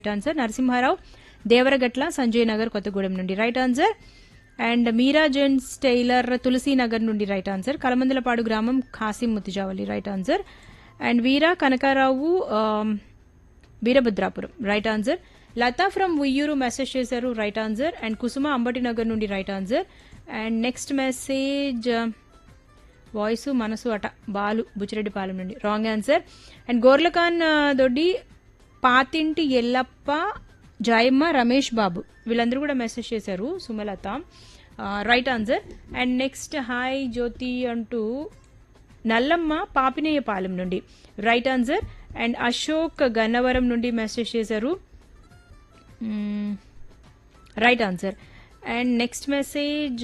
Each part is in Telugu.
రైట్ ఆన్సర్ నరసింహారావు దేవరగట్ల సంజయ్ నగర్ కొత్తగూడెం నుండి right answer and Meera gents tailor Tulasi Nagar నుండి రైట్ ఆన్సర్ కలమందలపాడు గ్రామం Khasim Muthijavali right answer and Veera Kanakarao um, Veerabhadrapuram right answer Latha from Uyyuru message చేశారు right answer and Kusuma Ambati Nagar నుండి right answer and next message voice మనసు అట బాలు బుచ్చిరెడ్డిపాలెం నుండి రాంగ్ ఆన్సర్ అండ్ గోర్లఖాన్ ఆ, దొడ్డి పాతింటి ఎల్లప్ప జయమ్మ రమేష్ బాబు వీళ్ళందరూ కూడా మెసేజ్ చేశారు Sumalatha right answer and next hi Jyothi అంటూ నల్లమ్మ పాపినేయపాలెం నుండి right answer and Ashok Gannavaram నుండి మెసేజ్ చేశారు right answer and next message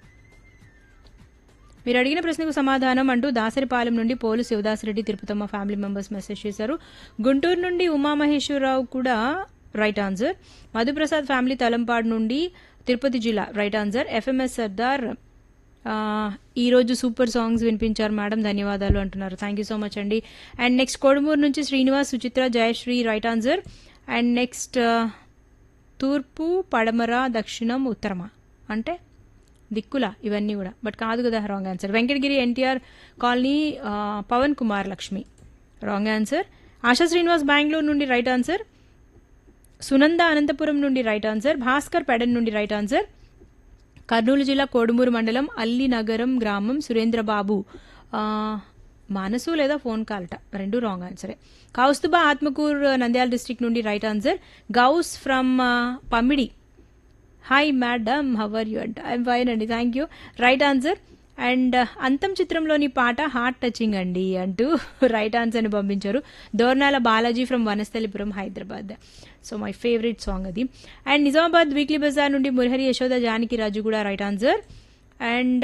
మీరు అడిగిన ప్రశ్నకు సమాధానం అంటూ దాసరిపాలెం నుండి Polu Sivadasareddy Tirupatamma family members message చేశారు గుంటూరు నుండి ఉమామహేశ్వరరావు కూడా right answer Madhuprasad family Talampadu నుండి తిరుపతి జిల్లా రైట్ ఆన్సర్ ఎఫ్ఎంఎస్ సర్దార్ ఆ, ఈరోజు సూపర్ సాంగ్స్ వినిపించారు మేడం ధన్యవాదాలు అంటున్నారు థ్యాంక్ యూ సో మచ్ అండి అండ్ నెక్స్ట్ కోడుమూరు నుంచి Srinivas Suchitra Jayashree right answer and next తూర్పు పడమర దక్షిణం ఉత్తరమా అంటే దిక్కుల ఇవన్నీ కూడా బట్ కాదు కదా wrong answer Venkatagiri NTR colony ఆ, పవన్ కుమార్ లక్ష్మి రాంగ్ ఆన్సర్ ఆశా శ్రీనివాస్ బెంగళూరు నుండి రైట్ ఆన్సర్ సునంద అనంతపురం నుండి రైట్ ఆన్సర్ భాస్కర్ పెడన్ నుండి రైట్ ఆన్సర్ కర్నూలు జిల్లా కోడుమూరు మండలం అల్లి నగరం గ్రామం సురేంద్రబాబు ఆ, మనసు లేదా ఫోన్ కాల్ట రెండు రాంగ్ ఆన్సరే కౌస్తుబా ఆత్మకూర్ నంద్యాల డిస్ట్రిక్ట్ నుండి right answer Ghouse from Pamidi hi madam how are you అంట ఐఎమ్ ఫైన్ అండి thank you right answer and Antham చిత్రంలోని పాట హార్ట్ టచింగ్ అండి అంటూ రైట్ ఆన్సర్ని పంపించారు Dornala Balaji from Vanasthalipuram Hyderabad so my favourite song అది అండ్ నిజామాబాద్ వీక్లీ బజార్ నుండి మురహరి యశోద జానకి రాజు కూడా రైట్ ఆన్సర్ అండ్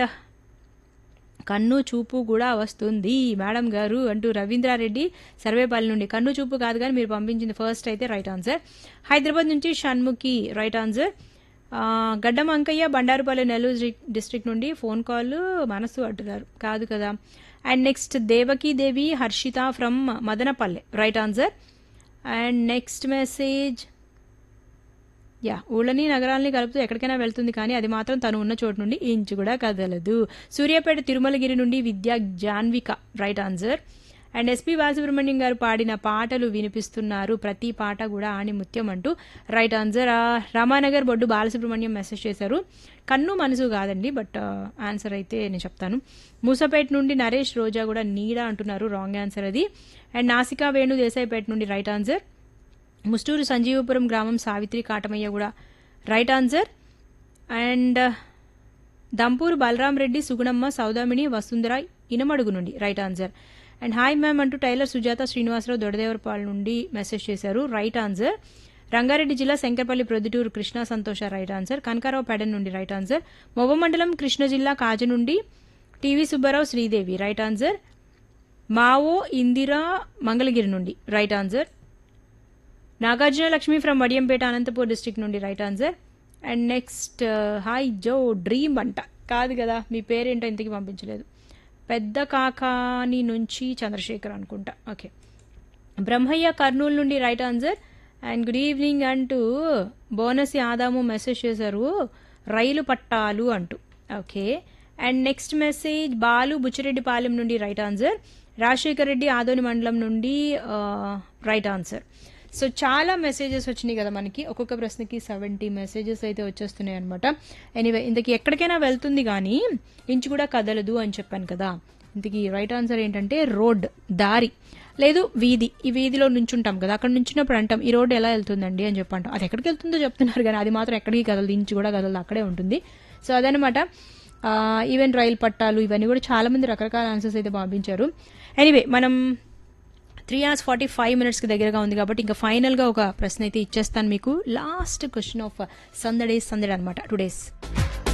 కన్ను చూపు కూడా వస్తుంది మేడం గారు అంటూ రవీంద్రారెడ్డి సర్వేపల్లి నుండి కన్ను చూపు కాదు కానీ మీరు పంపించింది ఫస్ట్ అయితే రైట్ ఆన్సర్ హైదరాబాద్ నుంచి షణ్ముఖి రైట్ ఆన్సర్ ఆ, గడ్డం అంకయ్య బండారుపల్లి నెల్లూరు డి- డిస్ట్రిక్ట్ నుండి ఫోన్ కాల్ మనసు అంటున్నారు కాదు కదా and next Devaki Devi Harshitha from Madanapalle right answer and next message యా ఊళ్ళని నగరాలని కలుపుతూ ఎక్కడికైనా వెళ్తుంది కానీ అది మాత్రం తను ఉన్న చోటు నుండి ఇంచు కూడా కదలదు సూర్యాపేట తిరుమలగిరి నుండి Vidya Janvika right answer and SP Balasubrahmanyam గారు పాడిన పాటలు వినిపిస్తున్నారు ప్రతి పాట కూడా ఆణి ముత్యం అంటూ రైట్ ఆన్సర్ ఆ, రామానగర్ బొడ్డు బాలసుబ్రహ్మణ్యం మెసేజ్ చేశారు కన్ను మనసు కాదండి బట్ ఆన్సర్ అయితే నేను చెప్తాను మూసపేట నుండి నరేష్ రోజా కూడా నీడ అంటున్నారు రాంగ్ ఆన్సర్ అది అండ్ నాసికా వేణు దేశాయిపేట నుండి రైట్ ఆన్సర్ ముస్టూరు సంజీవపురం గ్రామం సావిత్రి కాటమయ్య కూడా right answer and Dampuru Balaram Reddy Sugunamma Saudamini Vasundhara Inamadugu నుండి right answer and hi ma'am అంటూ టైలర్ సుజాత శ్రీనివాసరావు దొడదేవరపాల్ నుండి మెసేజ్ చేశారు రైట్ ఆన్సర్ రంగారెడ్డి జిల్లా శంకరపల్లి ప్రొద్దుటూరు కృష్ణ సంతోష రైట్ ఆన్సర్ కనకారావు పెడన్ నుండి రైట్ ఆన్సర్ మొవ్వ మండలం కృష్ణ జిల్లా కాజ నుండి TV Subbarao Sridevi right answer మావో ఇందిరా మంగళగిరి నుండి right answer Nagarjuna Lakshmi from Vadiyampeta Anantapur district నుండి right answer and next hi జో డ్రీమ్ అంట కాదు కదా మీ పేరేంటో ఇంతకి పంపించలేదు పెద్ద కాకాని నుంచి చంద్రశేఖర్ అనుకుంటా ఓకే బ్రహ్మయ్య కర్నూలు నుండి right answer and good evening అంటూ బోనస్ ఆదాము మెసేజ్ చేశారు రైలు పట్టాలు అంటూ okay and next message Balu Buchireddypalem నుండి రైట్ ఆన్సర్ రాజశేఖర్ రెడ్డి ఆదోని మండలం నుండి రైట్ ఆన్సర్ సో చాలా మెసేజెస్ వచ్చినాయి కదా మనకి ఒక్కొక్క ప్రశ్నకి సెవెంటీ మెసేజెస్ అయితే వచ్చేస్తున్నాయి అనమాట ఎనీవే ఇంతకీ ఎక్కడికైనా వెళ్తుంది కానీ ఇంచు కూడా కదలదు అని చెప్పాను కదా ఇంతకీ రైట్ ఆన్సర్ ఏంటంటే రోడ్ దారి లేదు వీధి ఈ వీధిలో నుంచుంటాం కదా అక్కడ నుంచినప్పుడు అంటాం ఈ రోడ్డు ఎలా వెళ్తుందండి అని చెప్పంటాం అది ఎక్కడికి వెళ్తుందో చెప్తున్నారు కానీ అది మాత్రం ఎక్కడికి కదలదు ఇంచు కూడా కదలదు అక్కడే ఉంటుంది సో అదనమాట ఈవెన్ రైలు పట్టాలు ఇవన్నీ కూడా చాలా మంది రకరకాల ఆన్సర్స్ అయితే పంపించారు ఎనీవే మనం త్రీ అవర్స్ ఫార్టీ ఫైవ్ మినిట్స్కి దగ్గరగా ఉంది కాబట్టి ఇంకా ఫైనల్గా ఒక ప్రశ్న అయితే ఇచ్చేస్తాను మీకు లాస్ట్ క్వశ్చన్ ఆఫ్ సందడే సందడి అనమాట టుడేస్